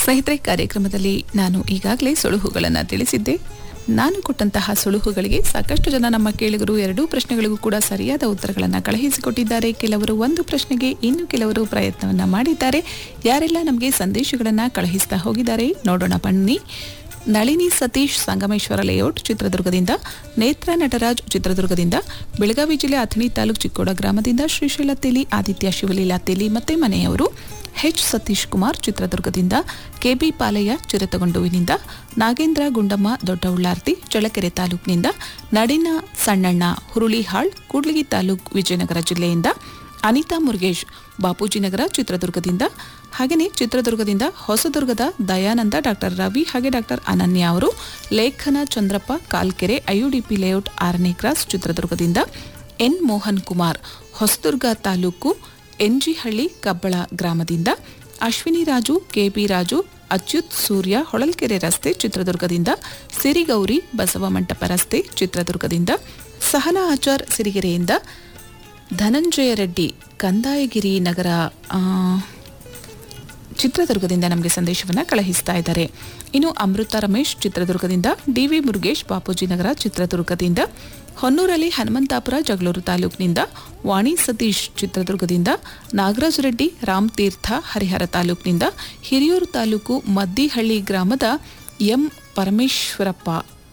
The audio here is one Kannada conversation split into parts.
ಸ್ನೇಹಿತರೆ ಕಾರ್ಯಕ್ರಮದಲ್ಲಿ ನಾನು ಈಗಾಗಲೇ ಸುಳುಹುಗಳನ್ನು ತಿಳಿಸಿದ್ದೆ ನಾನು ಕೊಟ್ಟಂತಹ ಸುಳುಹುಗಳಿಗೆ ಸಾಕಷ್ಟು ಜನ ನಮ್ಮ ಕೇಳಿಗರು ಎರಡೂ ಪ್ರಶ್ನೆಗಳಿಗೂ ಕೂಡ ಸರಿಯಾದ ಉತ್ತರಗಳನ್ನು ಕಳುಹಿಸಿಕೊಟ್ಟಿದ್ದಾರೆ ಕೆಲವರು ಒಂದು ಪ್ರಶ್ನೆಗೆ ಇನ್ನು ಕೆಲವರು ಪ್ರಯತ್ನವನ್ನ ಮಾಡಿದ್ದಾರೆ ಯಾರೆಲ್ಲ ನಮಗೆ ಸಂದೇಶಗಳನ್ನು ಕಳುಹಿಸ್ತಾ ಹೋಗಿದ್ದಾರೆ ನೋಡೋಣ ಬನ್ನಿ ನಳಿನಿ ಸತೀಶ್ ಸಂಗಮೇಶ್ವರ ಲೇಔಟ್ ಚಿತ್ರದುರ್ಗದಿಂದ ನೇತ್ರ ನಟರಾಜ್ ಚಿತ್ರದುರ್ಗದಿಂದ ಬೆಳಗಾವಿ ಜಿಲ್ಲೆ ಅಥಣಿ ತಾಲೂಕು ಚಿಕ್ಕೋಡ ಗ್ರಾಮದಿಂದ ಶ್ರೀಶೈಲ ತೆಲಿ ಆದಿತ್ಯ ಶಿವಲೀಲಾ ತೆಲಿ ಮತ್ತೆ ಮನೆಯವರು ಎಚ್ ಸತೀಶ್ ಕುಮಾರ್ ಚಿತ್ರದುರ್ಗದಿಂದ ಕೆಬಿ ಪಾಲಯ್ಯ ಚಿರತಗೊಂಡುವಿನಿಂದ ನಾಗೇಂದ್ರ ಗುಂಡಮ್ಮ ದೊಡ್ಡ ಉಳ್ಳಾರ್ತಿ ಚಳ್ಳಕೆರೆ ತಾಲೂಕಿನಿಂದ ನಡಿನ ಸಣ್ಣಣ್ಣ ಹುರುಳಿಹಾಳ್ ಕೂಡ್ಲಿಗಿ ತಾಲೂಕು ವಿಜಯನಗರ ಜಿಲ್ಲೆಯಿಂದ ಅನಿತಾ ಮುರುಗೇಶ್ ಬಾಪೂಜಿನಗರ ಚಿತ್ರದುರ್ಗದಿಂದ ಹಾಗೆಯೇ ಚಿತ್ರದುರ್ಗದಿಂದ ಹೊಸದುರ್ಗದ ದಯಾನಂದ ಡಾಕ್ಟರ್ ರವಿ ಹಾಗೆ ಡಾಕ್ಟರ್ ಅನನ್ಯ ಅವರು ಲೇಖನ ಚಂದ್ರಪ್ಪ ಕಾಲ್ಕೆರೆ ಐಯುಡಿಪಿ ಲೇಔಟ್ ಆರನೇ ಕ್ರಾಸ್ ಚಿತ್ರದುರ್ಗದಿಂದ ಎನ್ ಮೋಹನ್ ಕುಮಾರ್ ಹೊಸದುರ್ಗ ತಾಲೂಕು ಎನ್ಜಿಹಳ್ಳಿ ಕಬ್ಬಳ ಗ್ರಾಮದಿಂದ ಅಶ್ವಿನಿ ರಾಜು ಕೆಬಿ ರಾಜು ಅಚ್ಯುತ್ ಸೂರ್ಯ ಹೊಳಲ್ಕೆರೆ ರಸ್ತೆ ಚಿತ್ರದುರ್ಗದಿಂದ ಸಿರಿಗೌರಿ ಬಸವ ಮಂಟಪ ರಸ್ತೆ ಚಿತ್ರದುರ್ಗದಿಂದ ಸಹನಾ ಆಚಾರ್ ಸಿರಿಗೆರೆಯಿಂದ ಧನಂಜಯ ರೆಡ್ಡಿ ಕಂದಾಯಗಿರಿ ನಗರ ಆ, ಚಿತ್ರದುರ್ಗದಿಂದ ನಮಗೆ ಸಂದೇಶವನ್ನು ಕಳುಹಿಸ್ತಾ ಇದ್ದಾರೆ ಇನ್ನು ಅಮೃತ ರಮೇಶ್ ಚಿತ್ರದುರ್ಗದಿಂದ ಡಿವಿ ಮುರುಗೇಶ್ ಬಾಪೂಜಿನಗರ ಚಿತ್ರದುರ್ಗದಿಂದ ಹೊನ್ನೂರಲ್ಲಿ ಹನುಮಂತಾಪುರ ಜಗಳೂರು ತಾಲೂಕಿನಿಂದ ವಾಣಿ ಸತೀಶ್ ಚಿತ್ರದುರ್ಗದಿಂದ ನಾಗರಾಜ್ ರೆಡ್ಡಿ ರಾಮ್ ತೀರ್ಥ ಹರಿಹರ ತಾಲೂಕಿನಿಂದ ಹಿರಿಯೂರು ತಾಲೂಕು ಮದ್ದಿಹಳ್ಳಿ ಗ್ರಾಮದ ಎಂ ಪರಮೇಶ್ವರಪ್ಪ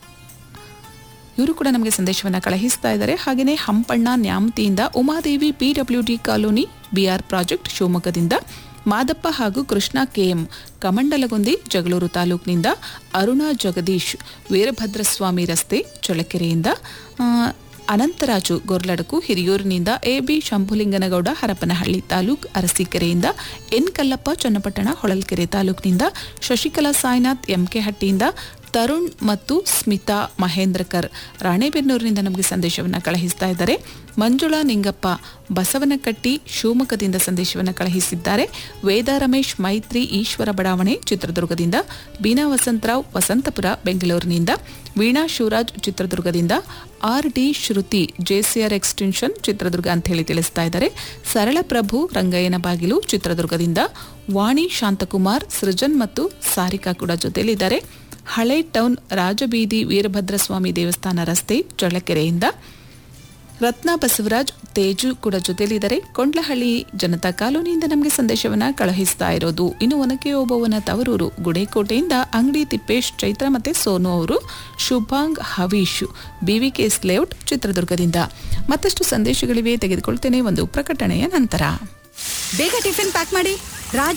ಇವರು ಕೂಡ ನಮಗೆ ಸಂದೇಶವನ್ನು ಕಳುಹಿಸ್ತಾ ಇದ್ದಾರೆ ಹಾಗೆಯೇ ಹಂಪಣ್ಣ ನ್ಯಾಮತಿಯಿಂದ Umadevi PWD colony BR project ಶಿವಮೊಗ್ಗದಿಂದ ಮಾದಪ್ಪ ಹಾಗೂ ಕೃಷ್ಣ ಕೆಎಂ ಕಮಂಡಲಗುಂದಿ ಜಗಳೂರು ತಾಲೂಕಿನಿಂದ ಅರುಣಾ ಜಗದೀಶ್ ವೀರಭದ್ರಸ್ವಾಮಿ ರಸ್ತೆ ಚಳ್ಳಕೆರೆಯಿಂದ ಆ, ಅನಂತರಾಜು ಗೊರ್ಲಡಕು ಹಿರಿಯೂರಿನಿಂದ ಎಬಿ ಶಂಭುಲಿಂಗನಗೌಡ ಹರಪನಹಳ್ಳಿ ತಾಲೂಕ್ ಅರಸೀಕೆರೆಯಿಂದ ಎನ್ ಕಲ್ಲಪ್ಪ ಚನ್ನಪಟ್ಟಣ ಹೊಳಲ್ಕೆರೆ ತಾಲೂಕಿನಿಂದ ಶಶಿಕಲಾ ಸಾಯಿನಾಥ್ ಎಂಕೆಹಟ್ಟಿಯಿಂದ ತರುಣ್ ಮತ್ತು ಸ್ಮಿತಾ ಮಹೇಂದ್ರಕರ್ ರಾಣೆಬೆನ್ನೂರಿನಿಂದ ನಮಗೆ ಸಂದೇಶವನ್ನು ಕಳುಹಿಸ್ತಾ ಇದ್ದಾರೆ ಮಂಜುಳಾ ನಿಂಗಪ್ಪ ಬಸವನಕಟ್ಟಿ ಶಿವಮೊಗ್ಗದಿಂದ ಸಂದೇಶವನ್ನು ಕಳುಹಿಸಿದ್ದಾರೆ ವೇದ ರಮೇಶ್ ಮೈತ್ರಿ ಈಶ್ವರ ಬಡಾವಣೆ ಚಿತ್ರದುರ್ಗದಿಂದ ಬೀನಾ ವಸಂತರಾವ್ ವಸಂತಪುರ ಬೆಂಗಳೂರಿನಿಂದ ವೀಣಾ ಶಿವರಾಜ್ ಚಿತ್ರದುರ್ಗದಿಂದ R D Shruti JCR extension Chitradurga ಅಂತ ಹೇಳಿ ತಿಳಿಸ್ತಾ ಇದ್ದಾರೆ ಸರಳ ಪ್ರಭು ರಂಗಯ್ಯನ ಬಾಗಿಲು ಚಿತ್ರದುರ್ಗದಿಂದ ವಾಣಿ ಶಾಂತಕುಮಾರ್ ಸೃಜನ್ ಮತ್ತು ಸಾರಿಕಾ ಕೂಡ ಜೊತೆಯಲ್ಲಿದ್ದಾರೆ ಹಳೆ ಟೌನ್ ರಾಜಬೀದಿ ವೀರಭದ್ರಸ್ವಾಮಿ ದೇವಸ್ಥಾನ ರಸ್ತೆ ಚಳ್ಳಕೆರೆಯಿಂದ ರತ್ನ ಬಸವರಾಜ್ ತೇಜು ಕೂಡ ಜೊತೆಲಿದ್ದಾರೆ ಕೊಂಡ್ಲಹಳ್ಳಿ ಜನತಾ ಕಾಲೋನಿಯಿಂದ ನಮಗೆ ಸಂದೇಶವನ್ನ ಕಳುಹಿಸ್ತಾ ಇರೋದು ಇನ್ನು ಒನಕೆ ಓಬವ್ವನ ತವರೂರು ಗುಡೇಕೋಟೆಯಿಂದ ಅಂಗಡಿ ತಿಪ್ಪೇಶ್ ಚೈತ್ರ ಮತ್ತೆ ಸೋನು ಅವರು ಶುಭಾಂಗ್ ಹವೀಶ್ ಬಿವಿಕೆಎಸ್ ಲೇಔಟ್ ಚಿತ್ರದುರ್ಗದಿಂದ ಮತ್ತಷ್ಟು ಸಂದೇಶಗಳಿವೆ ತೆಗೆದುಕೊಳ್ತೇನೆ ಒಂದು ಪ್ರಕಟಣೆಯ ನಂತರ ಬೇಗ ಟಿಫಿನ್ ಪ್ಯಾಕ್ ಮಾಡಿ ರಾಜ್